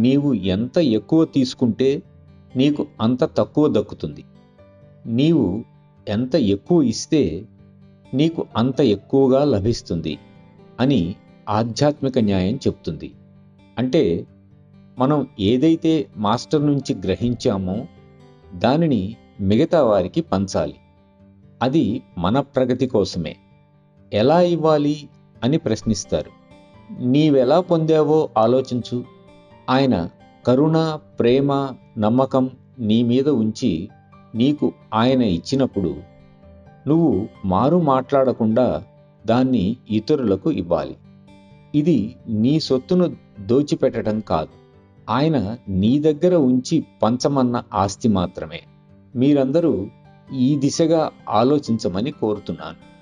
నీవు ఎంత ఎక్కువ తీసుకుంటే నీకు అంత తక్కువ దక్కుతుంది నీవు ఎంత ఎక్కువ ఇస్తే నీకు అంత ఎక్కువగా లభిస్తుంది అని ఆధ్యాత్మిక న్యాయం చెప్తుంది అంటే మనం ఏదైతే మాస్టర్ నుంచి గ్రహించామో దానిని మిగతా వారికి పంచాలి అది మన ప్రగతి కోసమే ఎలా ఇవ్వాలి అని ప్రశ్నిస్తారు నీవెలా పొందావో ఆలోచించు ఆయన కరుణ ప్రేమ నమ్మకం నీ మీద ఉంచి నీకు ఆయన ఇచ్చినప్పుడు నువ్వు మారు మాట్లాడకుండా దాన్ని ఇతరులకు ఇవ్వాలి ఇది నీ సొత్తును దోచిపెట్టడం కాదు ఆయన నీ దగ్గర ఉంచి పంచమన్న ఆస్తి మాత్రమే మీరందరూ ఈ దిశగా ఆలోచించమని కోరుతున్నాను